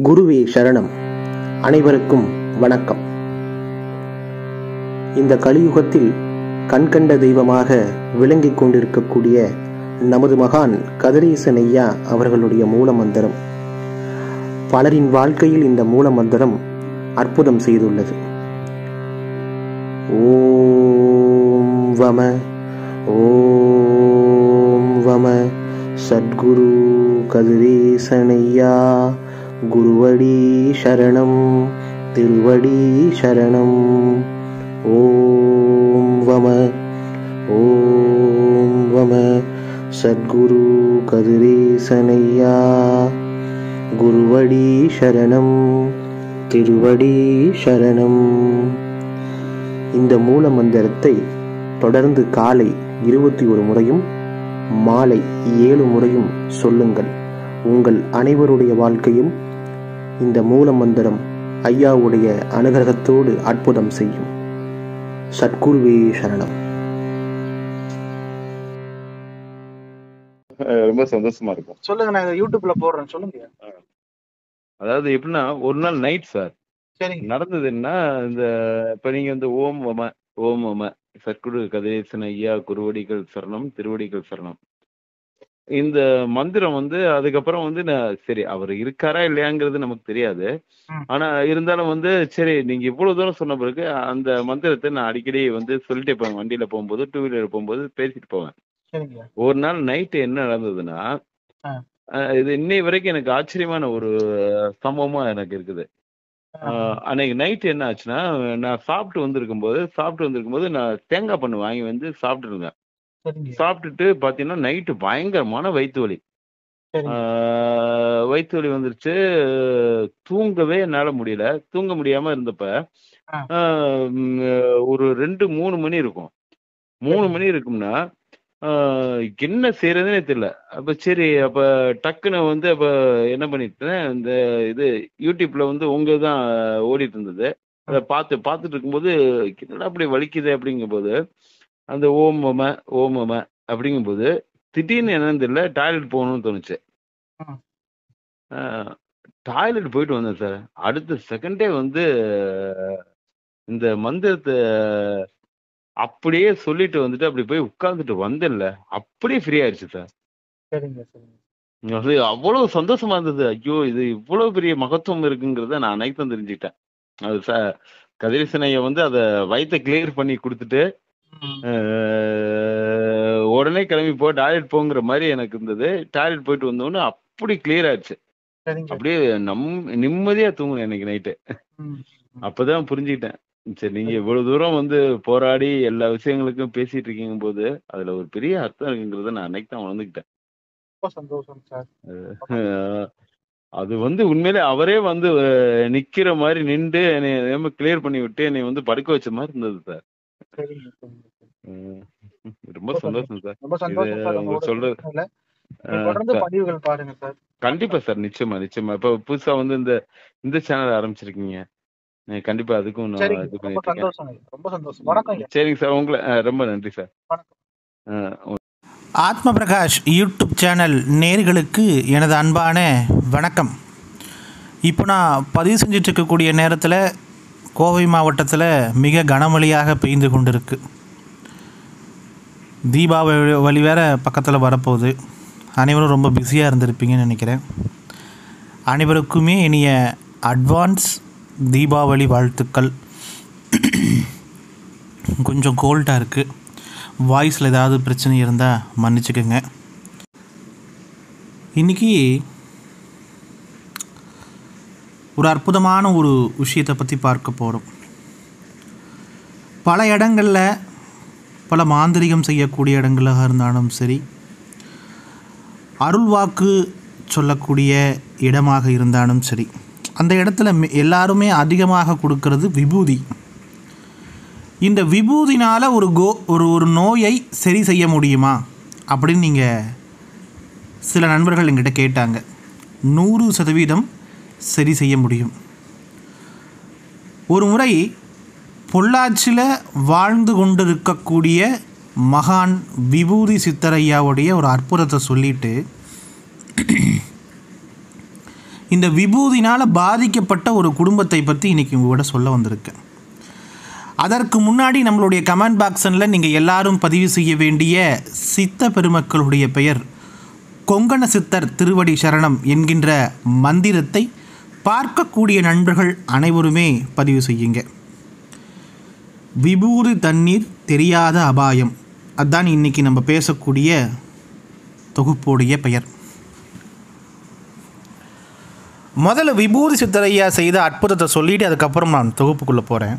குருவே சரணம் அனைவருக்கும் வணக்கம் இந்த கலியுகத்தில் கண்கண்ட தெய்வமாக விளங்கிக் கொண்டிருக்கக்கூடிய நமது மகான் கதிரேசன் ஐயா அவர்களுடைய மூல மந்திரம் பலரின் வாழ்க்கையில் இந்த மூல மந்திரம் அற்புதம் செய்துள்ளது ஓம் வம ஓம் வம சத்குரு கதிரேசனையா குருவடி சரணம் திருவடி சரணம் ஓம் வம ஓம் வம சத்குரு கதிரேசனையா குருவடி சரணம் திருவடி சரணம் இந்த மூல மந்திரத்தை தொடர்ந்து காலை இருபத்தி ஒரு முறையும் மாலை ஏழு முறையும் சொல்லுங்கள் உங்கள் அனைவருடைய வாழ்க்கையும் இந்த மூல மந்திரம் ஐயாவுடைய அனுகிரகத்தோடு அற்புதம் செய்யும் சத்குருவே சரணம் அஹ் ரொம்ப சந்தோஷமா இருக்கும் சொல்லுங்க நான் இதை யூடியூப்ல போடுறேன் சொல்லுங்க அதாவது எப்படின்னா ஒரு நாள் நைட் சார் சரிங்க நடந்தது என்ன இந்த இப்ப நீங்க வந்து ஓம் வம ஓம் வம சற்குரு கதிரேசன் ஐயா குருவடிகள் சரணம் திருவடிகள் சரணம் இந்த மந்திரம் வந்து அதுக்கப்புறம் வந்து நான் சரி அவர் இருக்காரா இல்லையாங்கிறது நமக்கு தெரியாது ம். ஆனா இருந்தாலும் வந்து சரி நீங்க இவ்வளவு தூரம் சொன்ன பிறகு அந்த மந்திரத்தை நான் அடிக்கடி வந்து சொல்லிட்டே போவேன் வண்டியில போகும்போது டூ வீலர் போகும்போது பேசிட்டு போவேன் சரிங்க ஒரு நாள் நைட்டு என்ன நடந்ததுன்னா ஆ. அஹ் இது இன்னை வரைக்கும் எனக்கு ஆச்சரியமான ஒரு சம்பவமா எனக்கு இருக்குது ஆஹ் அன்னைக்கு நைட் என்ன ஆச்சுன்னா நான் சாப்பிட்டு வந்திருக்கும் போது சாப்பிட்டு வந்திருக்கும் போது நான் தேங்காய் பண்ணு வாங்கி வந்து சாப்பிட்டு இருந்தேன் சரிங்க சாப்பிட்டுட்டு பாத்தீங்கன்னா நைட்டு பயங்கரமான வயிற்று வலி சரிங்க ஆஹ் வயிற்று வலி வந்துருச்சு தூங்கவே என்னால முடியல தூங்க முடியாம இருந்தப்ப ஆ. ஆஹ் உம், ஒரு ரெண்டு மூணு மணி இருக்கும் மூணு சரிங்க. மணி இருக்கும்னா ஆஹ் என்ன செய்யறதுன்னே தெரியல அப்ப சரி அப்ப டக்குன்னு வந்து அப்ப என்ன பண்ணிட்டேன் இந்த இது யூடியூப்ல வந்து உங்க தான் ஓடிட்டு இருந்தது அதை பார்த்து பார்த்துட்டு இருக்கும்போது என்னடா அப்படி வலிக்குது அப்படிங்கும்போது அந்த ஓம் மம ஓம் மம அப்படிங்கும்போது திடீர்னு என்னன்னு தெரியல டாய்லெட் போகணும்னு தோணுச்சு ம். டாய்லெட் போயிட்டு வந்தேன் சார் அடுத்த செகண்டே வந்து இந்த மந்திரத்தை அப்படியே சொல்லிட்டு வந்துட்டு அப்படி போய் உட்கார்ந்துட்டு வந்தேன்ல அப்படியே ஃப்ரீ ஆயிடுச்சு சார் சரிங்க சரிங்க அது அவ்வளவு சந்தோஷமா இருந்தது ஐயோ இது இவ்வளவு பெரிய மகத்துவம் இருக்குங்கிறத நான் அனைத்தும் தான் தெரிஞ்சுக்கிட்டேன் அது ச கதிரேசனைய வந்து அதை வயித்தை கிளியர் பண்ணி கொடுத்துட்டு ம். அஹ், உடனே கிளம்பி போ டாய்லெட் போங்கிற மாதிரி எனக்கு இருந்தது டாய்லெட் போயிட்டு வந்தோடனே அப்படி கிளியர் ஆயிடுச்சு சரிங்க அப்படியே நம் நிம்மதியா தூங்குனேன் இன்னைக்கு நைட்டு ம். அப்பதான் புரிஞ்சுக்கிட்டேன் சரி நீங்க இவ்வளவு தூரம் வந்து போராடி எல்லா விஷயங்களுக்கும் பேசிட்டு இருக்கீங்க போது அதுல ஒரு பெரிய அர்த்தம் இருக்குங்கிறத நான் அன்னைக்கு தான் உணர்ந்துக்கிட்டேன் ரொம்ப சந்தோஷம் சார் அஹ் அது வந்து உண்மையிலே அவரே வந்து அஹ், நிக்கிற மாதிரி நின்று என்னை கிளியர் பண்ணி விட்டு என்னை வந்து படுக்க வச்ச மாதிரி இருந்தது சார் சரிங்க சரிங்க சரிங்க. அஹ் ரொம்ப சந்தோஷம் சார் ரொம்ப சந்தோஷம் சார் உங்க உங்களோட சொல்றது- பேசுனதுல. நீங்க அஹ் தொடர்ந்து சார், பதிவுகள் பாருங்க சார் கண்டிப்பா சார் நிச்சயமா நிச்சயமா இப்ப புதுசா வந்து இந்த இந்த சேனல் ஆரம்பிச்சிருக்கீங்க அஹ் கண்டிப்பா அதுக்கும் நான் சரிங்க இது ரொம்ப பண்ணிட்டு இருக்கேன் சந்தோஷம் ஐயா. ரொம்ப சந்தோஷம் வணக்கம் ஐயா சரிங்க சார் உங்களை அஹ் ரொம்ப நன்றி சார் வணக்கம் அஹ் ஆத்ம பிரகாஷ் யூடியூப் சேனல் நேர்களுக்கு எனது அன்பான வணக்கம் இப்போ நான் பதிவு செஞ்சுட்டு இருக்கக்கூடிய நேரத்தில் கோவை மாவட்டத்தில் மிக கனமழையாக பெய்து கொண்டிருக்கு தீபாவளி வழி வேற பக்கத்தில் வரப்போகுது அனைவரும் ரொம்ப பிஸியாக இருந்திருப்பீங்கன்னு நினைக்கிறேன் அனைவருக்குமே இனிய அட்வான்ஸ் தீபாவளி வாழ்த்துக்கள் கொஞ்சம் கோல்டாக இருக்குது வாய்ஸில் ஏதாவது பிரச்சனை இருந்தால் மன்னிச்சுக்கோங்க இன்றைக்கி ஒரு அற்புதமான ஒரு விஷயத்தை பற்றி பார்க்க போகிறோம் பல இடங்களில் பல மாந்திரிகம் செய்யக்கூடிய இடங்களாக இருந்தாலும் சரி அருள்வாக்கு சொல்லக்கூடிய இடமாக இருந்தாலும் சரி அந்த இடத்துல மெ- எல்லாருமே அதிகமாக கொடுக்கறது விபூதி இந்த விபூதினால் ஒரு கோ ஒரு ஒரு நோயை சரி செய்ய முடியுமா அப்படின்னு நீங்கள் சில நண்பர்கள் என்கிட்ட கேட்டாங்க நூறு சதவீதம் சரி செய்ய முடியும் ஒரு முறை பொள்ளாச்சியில் வாழ்ந்து கொண்டிருக்கக்கூடிய மகான் விபூதி சித்தரையாவுடைய ஒரு அற்புதத்தை சொல்லிட்டு இந்த விபூதினால் பாதிக்கப்பட்ட ஒரு குடும்பத்தை பற்றி இன்றைக்கி உங்கள்கிட்ட சொல்ல வந்திருக்கேன் அதற்கு முன்னாடி நம்மளுடைய கமெண்ட் பாக்ஸனில் நீங்கள் எல்லாரும் பதிவு செய்ய வேண்டிய சித்த பெருமக்களுடைய பெயர் கொங்கண சித்தர் திருவடி சரணம் என்கின்ற மந்திரத்தை பார்க்கக்கூடிய நண்பர்கள் அனைவருமே பதிவு செய்யுங்க விபூதி தண்ணீர் தெரியாத அபாயம் அதான் இன்னைக்கு நம்ம பேசக்கூடிய தொகுப்புடைய பெயர் முதல்ல விபூதி சித்தரையா செய்த அற்புதத்தை சொல்லிட்டு அதுக்கப்புறம் நான் தொகுப்புக்குள்ளே போகிறேன்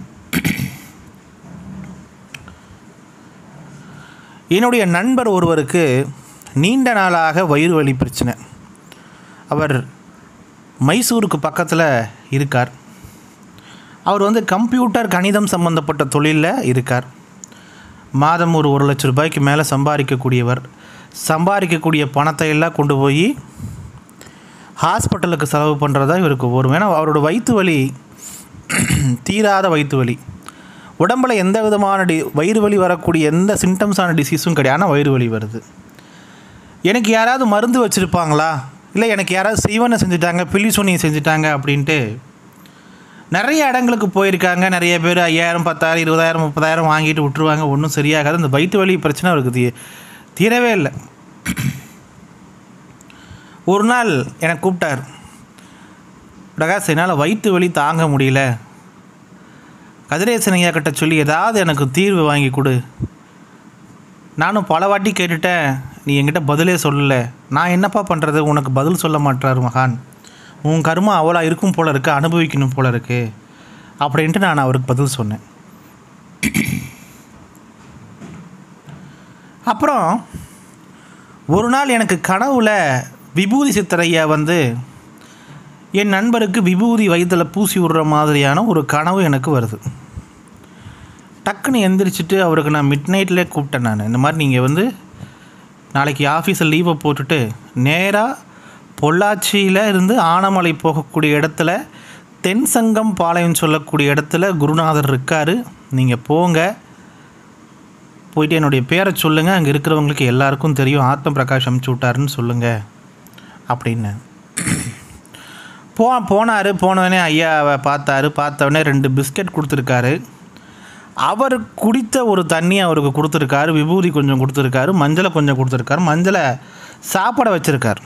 என்னுடைய நண்பர் ஒருவருக்கு நீண்ட நாளாக வயிறு வலி பிரச்சனை அவர் மைசூருக்கு பக்கத்தில் இருக்கார் அவர் வந்து கம்ப்யூட்டர் கணிதம் சம்பந்தப்பட்ட தொழிலில் இருக்கார் மாதம் ஒரு ஒரு லட்ச ரூபாய்க்கு மேலே சம்பாதிக்கக்கூடியவர் சம்பாதிக்கக்கூடிய பணத்தை எல்லாம் கொண்டு போய் ஹாஸ்பிட்டலுக்கு செலவு பண்ணுறதா இவருக்கு வரும் ஏன்னா அவரோட வயிற்று வலி தீராத வயிற்று வலி உடம்பில் எந்த விதமான டி வயிறு வலி வரக்கூடிய எந்த சிம்டம்ஸான டிசீஸும் கிடையாது ஆனால் வயிறு வலி வருது எனக்கு யாராவது மருந்து வச்சுருப்பாங்களா இல்லை எனக்கு யாராவது செய்வனை செஞ்சுட்டாங்க பில்லி சொன்னியை செஞ்சுட்டாங்க அப்படின்ட்டு நிறைய இடங்களுக்கு போயிருக்காங்க நிறைய பேர் ஐயாயிரம் பத்தாயிரம் இருபதாயிரம் முப்பதாயிரம் வாங்கிட்டு விட்டுருவாங்க ஒன்றும் சரியாகாது இந்த வயிற்று வலி பிரச்சனை அவருக்கு தீ தீரவே இல்லை ஒரு நாள் எனக்கு கூப்பிட்டார் பிரகாஷ் என்னால் வயிற்று வலி தாங்க முடியல கதிரேசன் ஐயா கிட்ட சொல்லி ஏதாவது எனக்கு தீர்வு வாங்கி கொடு நானும் பல வாட்டி கேட்டுட்டேன் நீ என்கிட்ட பதிலே சொல்லலை நான் என்னப்பா பண்ணுறது உனக்கு பதில் சொல்ல மாட்டார் மகான் உன் கருமம் அவ்வளோ இருக்கும் போல இருக்கு அனுபவிக்கணும் போல இருக்கு அப்படின்ட்டு நான் அவருக்கு பதில் சொன்னேன் அப்புறம் ஒரு நாள் எனக்கு கனவுல விபூதி சித்தரையா வந்து என் நண்பருக்கு விபூதி வயிற்றில் பூசி விடுற மாதிரியான ஒரு கனவு எனக்கு வருது டக்குன்னு எந்திரிச்சிட்டு அவருக்கு நான் மிட் நைட்லேயே கூப்பிட்டேன் நான் இந்த மாதிரி நீங்கள் வந்து நாளைக்கு ஆஃபீஸில் லீவை போட்டுட்டு நேராக பொள்ளாச்சியில் இருந்து ஆனமலை போகக்கூடிய இடத்துல தென்சங்கம் பாளையம் சொல்லக்கூடிய இடத்துல குருநாதர் இருக்கார் நீங்கள் போங்க போயிட்டு என்னுடைய பேரை சொல்லுங்கள் அங்கே இருக்கிறவங்களுக்கு எல்லாருக்கும் தெரியும் ஆத்ம பிரகாஷ் அமுச்சு விட்டாருன்னு சொல்லுங்கள் அப்படின்னு போ போனார் போனவொடனே ஐயாவை பார்த்தாரு பார்த்தவொடனே ரெண்டு பிஸ்கட் கொடுத்துருக்காரு அவர் குடித்த ஒரு தண்ணி அவருக்கு கொடுத்துருக்காரு விபூதி கொஞ்சம் கொடுத்துருக்காரு மஞ்சளை கொஞ்சம் கொடுத்துருக்காரு மஞ்சளை சாப்பிட வச்சுருக்கார்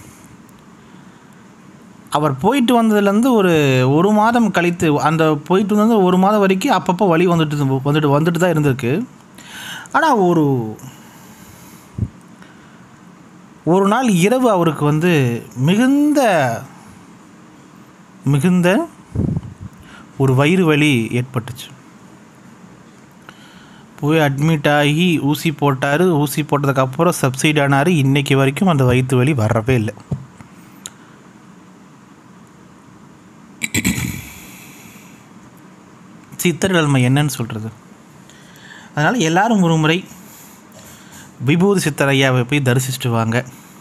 அவர் போயிட்டு வந்ததுலேருந்து ஒரு ஒரு மாதம் கழித்து அந்த போயிட்டு வந்தது ஒரு மாதம் வரைக்கும் அப்பப்போ வலி வந்துட்டு வந்துட்டு வந்துட்டு தான் இருந்திருக்கு ஆனால் ஒரு ஒரு நாள் இரவு அவருக்கு வந்து மிகுந்த மிகுந்த ஒரு வயிறு வலி ஏற்பட்டுச்சு போய் அட்மிட் ஆகி ஊசி போட்டார் ஊசி போட்டதுக்கப்புறம் சப்சைட் ஆனார் இன்றைக்கி வரைக்கும் அந்த வயிற்று வலி வரவே இல்லை சித்தர் நிலைமை என்னன்னு சொல்கிறது அதனால் எல்லாரும் ஒரு முறை விபூதி சித்தர் ஐயாவை போய் தரிசிச்சுட்டு வாங்க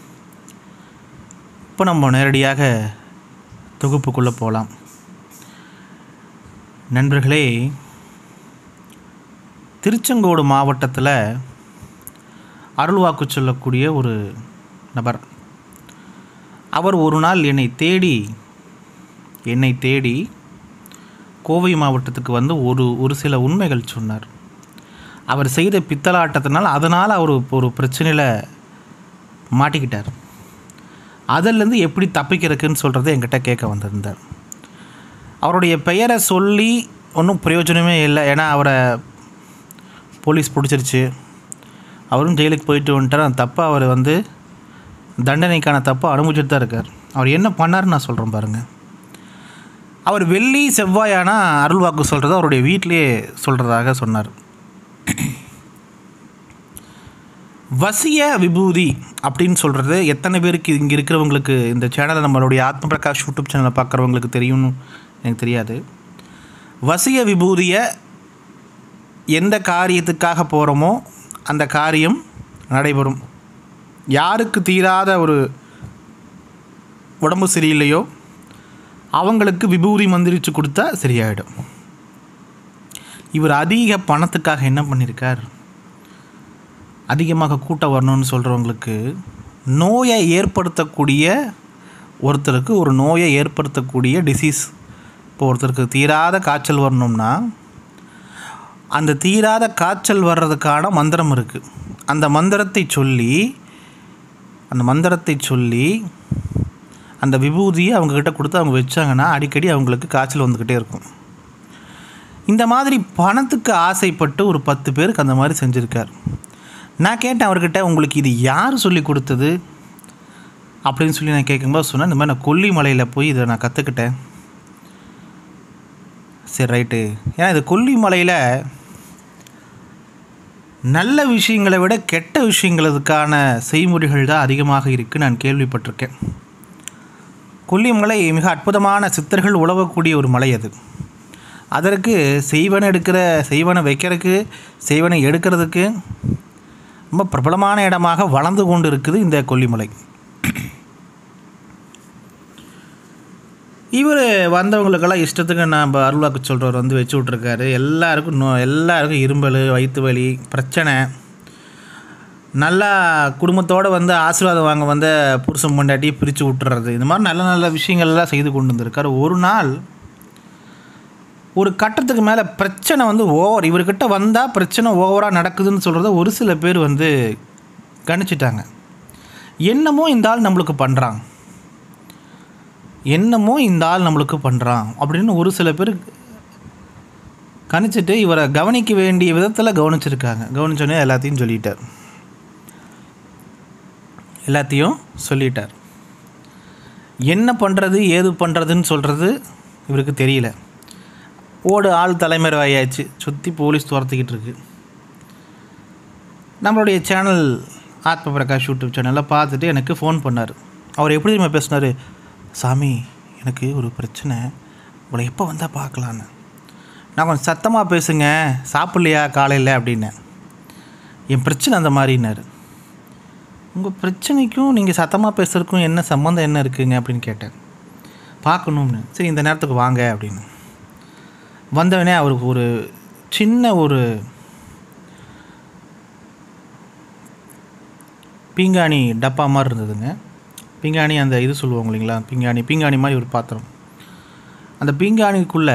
இப்போ நம்ம நேரடியாக தொகுப்புக்குள்ளே போகலாம் நண்பர்களே திருச்செங்கோடு மாவட்டத்தில் அருள்வாக்கு சொல்லக்கூடிய ஒரு நபர் அவர் ஒரு நாள் என்னை தேடி என்னை தேடி கோவை மாவட்டத்துக்கு வந்து ஒரு ஒரு சில உண்மைகள் சொன்னார் அவர் செய்த பித்தலாட்டத்தினால் அதனால் அவர் ஒரு பிரச்சனையில் மாட்டிக்கிட்டார் அதிலேருந்து எப்படி தப்பிக்கிறதுக்குன்னு சொல்கிறத என்கிட்ட கேட்க வந்திருந்தார் அவருடைய பெயரை சொல்லி ஒன்றும் பிரயோஜனமே இல்லை ஏன்னா அவரை போலீஸ் பிடிச்சிருச்சு அவரும் ஜெயிலுக்கு போயிட்டு வந்துட்டார் அந்த தப்பை அவர் வந்து தண்டனைக்கான தப்பை அனுபவிச்சுட்டு தான் இருக்கார் அவர் என்ன பண்ணாருன்னு நான் சொல்கிறேன் பாருங்கள் அவர் வெள்ளி செவ்வாயானா அருள்வாக்கு சொல்கிறத அவருடைய வீட்டிலே சொல்கிறதாக சொன்னார் வசிய விபூதி அப்படின்னு சொல்கிறது எத்தனை பேருக்கு இங்கே இருக்கிறவங்களுக்கு இந்த சேனலை நம்மளுடைய ஆத்ம பிரகாஷ் யூடியூப் சேனலை பார்க்குறவங்களுக்கு தெரியும்னு எனக்கு தெரியாது வசிய விபூதியை எந்த காரியத்துக்காக போகிறோமோ அந்த காரியம் நடைபெறும் யாருக்கு தீராத ஒரு உடம்பு சரியில்லையோ அவங்களுக்கு விபூதி மந்திரிச்சு கொடுத்தா சரியாயிடும் இவர் அதிக பணத்துக்காக என்ன பண்ணியிருக்கார் அதிகமாக கூட்டம் வரணும்னு சொல்கிறவங்களுக்கு நோயை ஏற்படுத்தக்கூடிய ஒருத்தருக்கு ஒரு நோயை ஏற்படுத்தக்கூடிய டிசீஸ் இப்போ ஒருத்தருக்கு தீராத காய்ச்சல் வரணும்னா அந்த தீராத காய்ச்சல் வர்றதுக்கான மந்திரம் இருக்குது அந்த மந்திரத்தை சொல்லி அந்த மந்திரத்தை சொல்லி அந்த விபூதியை அவங்கக்கிட்ட கொடுத்து அவங்க வச்சாங்கன்னா அடிக்கடி அவங்களுக்கு காய்ச்சல் வந்துக்கிட்டே இருக்கும் இந்த மாதிரி பணத்துக்கு ஆசைப்பட்டு ஒரு பத்து பேருக்கு அந்த மாதிரி செஞ்சுருக்கார் நான் கேட்டேன் அவர்கிட்ட உங்களுக்கு இது யார் சொல்லி கொடுத்தது அப்படின்னு சொல்லி நான் கேட்கும்போது சொன்னேன் இந்த மாதிரி நான் கொல்லிமலையில் போய் இதை நான் கற்றுக்கிட்டேன் சரி ரைட்டு ஏன்னா இது கொல்லிமலையில் நல்ல விஷயங்களை விட கெட்ட விஷயங்களுக்கான செய்முறைகள் தான் அதிகமாக இருக்குது நான் கேள்விப்பட்டிருக்கேன் கொல்லிமலை மிக அற்புதமான சித்தர்கள் உழவக்கூடிய ஒரு மலை அது அதற்கு செய்வனை எடுக்கிற செய்வனை வைக்கிறதுக்கு செய்வனை எடுக்கிறதுக்கு ரொம்ப பிரபலமான இடமாக வளர்ந்து கொண்டு இருக்குது இந்த கொல்லிமலை இவர் வந்தவங்களுக்கெல்லாம் இஷ்டத்துக்கு நம்ம அருள்வாக்கு சொல்கிறவர் வந்து வச்சு விட்ருக்காரு எல்லாருக்கும் நோ எல்லாருக்கும் இரும்பல் வயிற்று வலி பிரச்சனை நல்லா குடும்பத்தோடு வந்து ஆசீர்வாதம் வாங்க வந்த புருஷன் பொண்டாட்டி பிரித்து விட்டுறது இந்த மாதிரி நல்ல நல்ல விஷயங்கள்லாம் செய்து கொண்டு வந்திருக்காரு ஒரு நாள் ஒரு கட்டத்துக்கு மேலே பிரச்சனை வந்து ஓவர் இவர்கிட்ட வந்தால் பிரச்சனை ஓவராக நடக்குதுன்னு சொல்கிறத ஒரு சில பேர் வந்து கணிச்சிட்டாங்க என்னமோ இந்த ஆள் நம்மளுக்கு பண்ணுறான் என்னமோ இந்த ஆள் நம்மளுக்கு பண்ணுறான் அப்படின்னு ஒரு சில பேர் கணிச்சிட்டு இவரை கவனிக்க வேண்டிய விதத்தில் கவனிச்சிருக்காங்க கவனிச்சோன்னே எல்லாத்தையும் சொல்லிட்டார் எல்லாத்தையும் சொல்லிட்டார் என்ன பண்ணுறது ஏது பண்ணுறதுன்னு சொல்கிறது இவருக்கு தெரியல ஓடு ஆள் தலைமறைவாயாச்சு சுற்றி போலீஸ் துரத்திக்கிட்டு இருக்கு நம்மளுடைய சேனல் ஆத்ம பிரகாஷ் யூடியூப் சேனலில் பார்த்துட்டு எனக்கு ஃபோன் பண்ணார் அவர் எப்படி தெரியுமா பேசினார் சாமி எனக்கு ஒரு பிரச்சனை உங்களை எப்போ வந்தால் பார்க்கலான்னு நான் கொஞ்சம் சத்தமாக பேசுங்க சாப்பிட்லையா காலையில் அப்படின்னேன் என் பிரச்சனை அந்த மாதிரின்னாரு உங்கள் பிரச்சனைக்கும் நீங்கள் சத்தமாக பேசுறதுக்கும் என்ன சம்மந்தம் என்ன இருக்குங்க அப்படின்னு கேட்டேன் பார்க்கணும்னு சரி இந்த நேரத்துக்கு வாங்க அப்படின்னு வந்தவனே அவருக்கு ஒரு சின்ன ஒரு பீங்காணி டப்பா மாதிரி இருந்ததுங்க பீங்காணி அந்த இது சொல்லுவாங்க இல்லைங்களா பீங்காணி பீங்காணி மாதிரி ஒரு பாத்திரம் அந்த பீங்காணிக்குள்ளே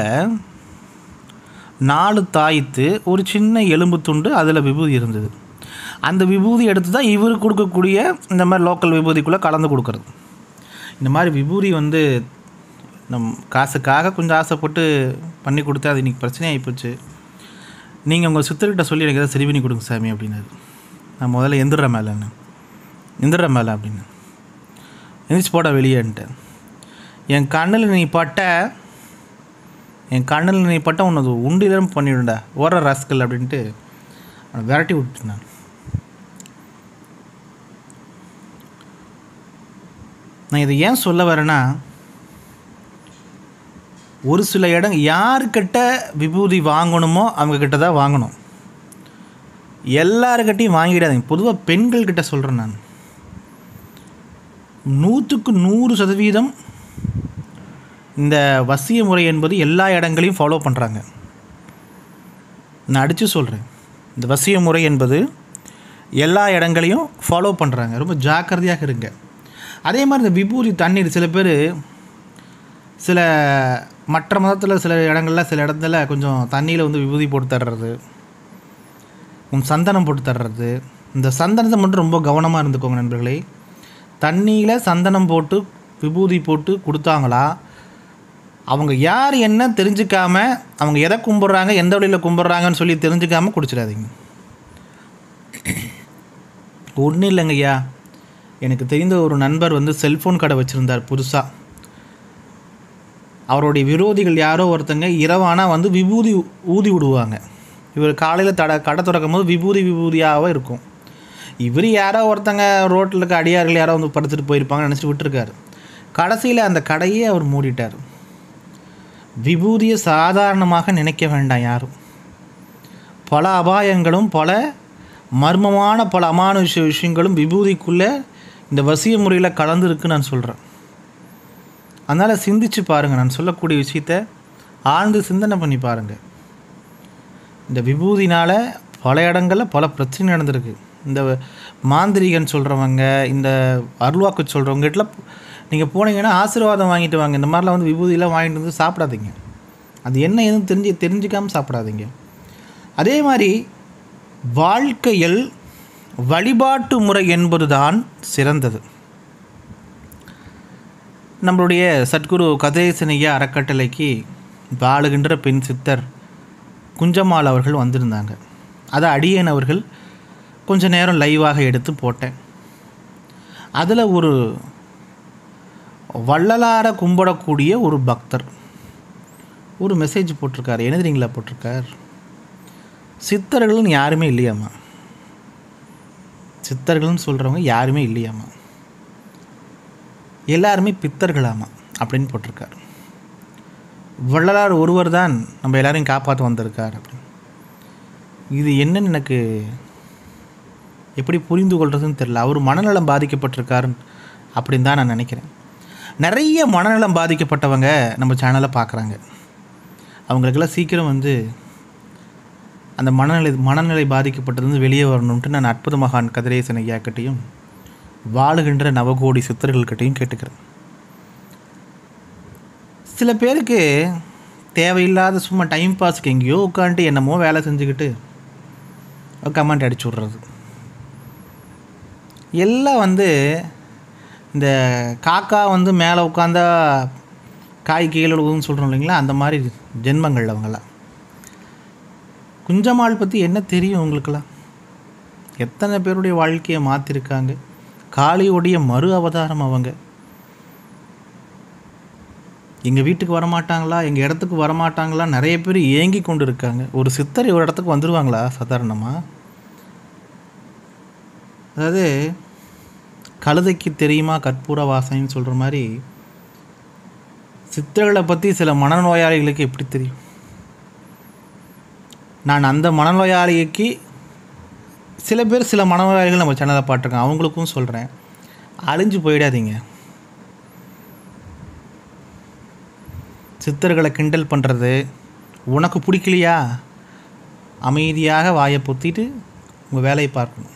நாலு தாய்த்து ஒரு சின்ன எலும்பு துண்டு அதில் விபூதி இருந்தது அந்த விபூதி எடுத்து தான் இவர் கொடுக்கக்கூடிய இந்த மாதிரி லோக்கல் விபூதிக்குள்ளே கலந்து கொடுக்குறது இந்த மாதிரி விபூதி வந்து நம் காசுக்காக கொஞ்சம் ஆசைப்பட்டு பண்ணி கொடுத்தா அது இன்றைக்கி பிரச்சனையாகி போச்சு நீங்கள் உங்கள் சித்தர்கிட்ட சொல்லி எனக்கு எதாவது சரி பண்ணி கொடுங்க சாமி அப்படின்னாரு நான் முதல்ல எந்திர மேலேன்னு எந்திர மேலே அப்படின்னு எந்திரிச்சு போட வெளியேன்ட்டேன் என் கண்ணில் நீ பட்ட என் கண்ணில் நீ பட்ட உனது உண்டிலும் பண்ணிவிடுண்டா ஓர ராஸ்கல் அப்படின்ட்டு அவனை விரட்டி விட்டுட்டேன் நான் நான் இதை ஏன் சொல்ல வரேன்னா ஒரு சில இடம் யாருக்கிட்ட விபூதி வாங்கணுமோ அவங்கக்கிட்ட தான் வாங்கணும் எல்லாருக்கிட்டையும் வாங்கிடாதீங்க பொதுவாக பெண்கள்கிட்ட சொல்கிறேன் நான் நூற்றுக்கு நூறு சதவீதம் இந்த வசிய முறை என்பது எல்லா இடங்களையும் ஃபாலோ பண்ணுறாங்க நான் அடித்து சொல்கிறேன் இந்த வசிய முறை என்பது எல்லா இடங்களையும் ஃபாலோ பண்ணுறாங்க ரொம்ப ஜாக்கிரதையாக இருங்க அதே மாதிரி இந்த விபூதி தண்ணீர் சில பேர் சில மற்ற மதத்தில் சில இடங்கள்ல சில இடத்துல கொஞ்சம் தண்ணியில் வந்து விபூதி போட்டு தர்றது உம் சந்தனம் போட்டு தர்றது இந்த சந்தனத்தை மட்டும் ரொம்ப கவனமாக இருந்துக்கோங்க நண்பர்களே தண்ணியில் சந்தனம் போட்டு விபூதி போட்டு கொடுத்தாங்களா அவங்க யார் என்ன தெரிஞ்சுக்காம அவங்க எதை கும்பிட்றாங்க எந்த வழியில் கும்பிட்றாங்கன்னு சொல்லி தெரிஞ்சுக்காம குடிச்சிடாதீங்க ஒன்றும் இல்லைங்கய்யா எனக்கு தெரிந்த ஒரு நண்பர் வந்து செல்ஃபோன் கடை வச்சுருந்தார் புதுசாக அவருடைய விரோதிகள் யாரோ ஒருத்தங்க இரவானா வந்து விபூதி ஊதி விடுவாங்க இவர் காலையில் தட கடை திறக்கும் போது விபூதி விபூதியாகவே இருக்கும் இவர் யாரோ ஒருத்தங்க ரோட்டில் இருக்க அடியார்கள் யாரோ வந்து படுத்துட்டு போயிருப்பாங்கன்னு நினச்சிட்டு விட்டுருக்காரு கடைசியில் அந்த கடையே அவர் மூடிட்டார் விபூதியை சாதாரணமாக நினைக்க வேண்டாம் யாரும் பல அபாயங்களும் பல மர்மமான பல அமானுஷ விஷயங்களும் விபூதிக்குள்ளே இந்த வசிய முறையில் கலந்துருக்குன்னு நான் சொல்கிறேன் அதனால் சிந்திச்சு பாருங்கள் நான் சொல்லக்கூடிய விஷயத்த ஆழ்ந்து சிந்தனை பண்ணி பாருங்கள் இந்த விபூதினால் பல இடங்களில் பல பிரச்சனை நடந்திருக்கு இந்த மாந்திரிகன் சொல்கிறவங்க இந்த அருள்வாக்கு சொல்கிறவங்ககிட்ட நீங்கள் போனீங்கன்னா ஆசீர்வாதம் வாங்கிட்டு வாங்க இந்த மாதிரிலாம் வந்து விபூதியெல்லாம் வாங்கிட்டு வந்து சாப்பிடாதீங்க அது என்ன எதுவும் தெரிஞ்சு தெரிஞ்சுக்காமல் சாப்பிடாதீங்க அதே மாதிரி வாழ்க்கையில் வழிபாட்டு முறை என்பதுதான் சிறந்தது நம்மளுடைய சத்குரு கதிரேசனையா அறக்கட்டளைக்கு வாழுகின்ற பெண் சித்தர் குஞ்சம்மாள் அவர்கள் வந்திருந்தாங்க அதை அடியேன் அவர்கள் கொஞ்ச நேரம் லைவாக எடுத்து போட்டேன் அதில் ஒரு வள்ளலார கும்பிடக்கூடிய ஒரு பக்தர் ஒரு மெசேஜ் போட்டிருக்காரு என்ன தெரியுங்களா போட்டிருக்கார் சித்தர்கள்னு யாருமே இல்லையாம்மா சித்தர்கள்னு சொல்கிறவங்க யாருமே இல்லையாம்மா எல்லாருமே பித்தர்களாமா அப்படின்னு போட்டிருக்கார் வள்ளலார் ஒருவர் தான் நம்ம எல்லாரையும் காப்பாற்ற வந்திருக்கார் அப்படின்னு இது என்னன்னு எனக்கு எப்படி புரிந்து கொள்றதுன்னு தெரியல அவர் மனநலம் பாதிக்கப்பட்டிருக்காரு அப்படின்னு தான் நான் நினைக்கிறேன் நிறைய மனநலம் பாதிக்கப்பட்டவங்க நம்ம சேனலை பார்க்குறாங்க அவங்களுக்கெல்லாம் சீக்கிரம் வந்து அந்த மனநிலை மனநிலை பாதிக்கப்பட்டதுலேருந்து வெளியே வரணுன்ட்டு நான் அற்புத மகான் கதிரேசன் ஐயாக்கிட்டையும் வாழுகின்ற நவகோடி சித்தர்கள்கிட்டையும் கேட்டுக்கிறேன் சில பேருக்கு தேவையில்லாத சும்மா டைம் பாஸ்க்கு எங்கேயோ உட்காந்துட்டு என்னமோ வேலை செஞ்சுக்கிட்டு கமெண்ட் அடிச்சு விட்றது எல்லாம் வந்து இந்த காக்கா வந்து மேலே உட்காந்தா காய் கீழே விழுவுதுன்னு சொல்கிறோம் இல்லைங்களா அந்த மாதிரி ஜென்மங்கள் அவங்களாம் குஞ்சம்மாள் பற்றி என்ன தெரியும் உங்களுக்கெல்லாம் எத்தனை பேருடைய வாழ்க்கையை மாற்றிருக்காங்க காளியோடைய மறு அவதாரம் அவங்க எங்கள் வீட்டுக்கு வரமாட்டாங்களா எங்கள் இடத்துக்கு வரமாட்டாங்களா நிறைய பேர் ஏங்கி கொண்டு இருக்காங்க ஒரு சித்தர் ஒரு இடத்துக்கு வந்துடுவாங்களா சாதாரணமாக அதாவது கழுதைக்கு தெரியுமா கற்பூர வாசனைன்னு சொல்கிற மாதிரி சித்தர்களை பற்றி சில மனநோயாளிகளுக்கு எப்படி தெரியும் நான் அந்த மனநோயாளிக்கு சில பேர் சில மனநோயாளிகள் நம்ம சேனலை பாட்டிருக்கோம் அவங்களுக்கும் சொல்கிறேன் அழிஞ்சு போயிடாதீங்க சித்தர்களை கிண்டல் பண்ணுறது உனக்கு பிடிக்கலையா அமைதியாக வாயை பொத்திட்டு உங்கள் வேலையை பார்க்கணும்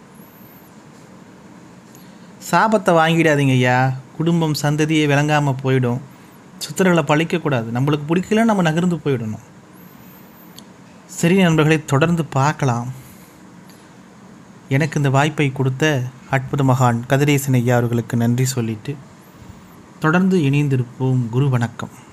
சாபத்தை வாங்கிடாதீங்க ஐயா குடும்பம் சந்ததியை விளங்காமல் போயிடும் சித்தர்களை பழிக்கக்கூடாது நம்மளுக்கு பிடிக்கலன்னு நம்ம நகர்ந்து போயிடணும் சரி நண்பர்களை தொடர்ந்து பார்க்கலாம் எனக்கு இந்த வாய்ப்பை கொடுத்த அற்புத மகான் கதிரேசன் ஐயா அவர்களுக்கு நன்றி சொல்லிட்டு தொடர்ந்து இணைந்திருப்போம் குரு வணக்கம்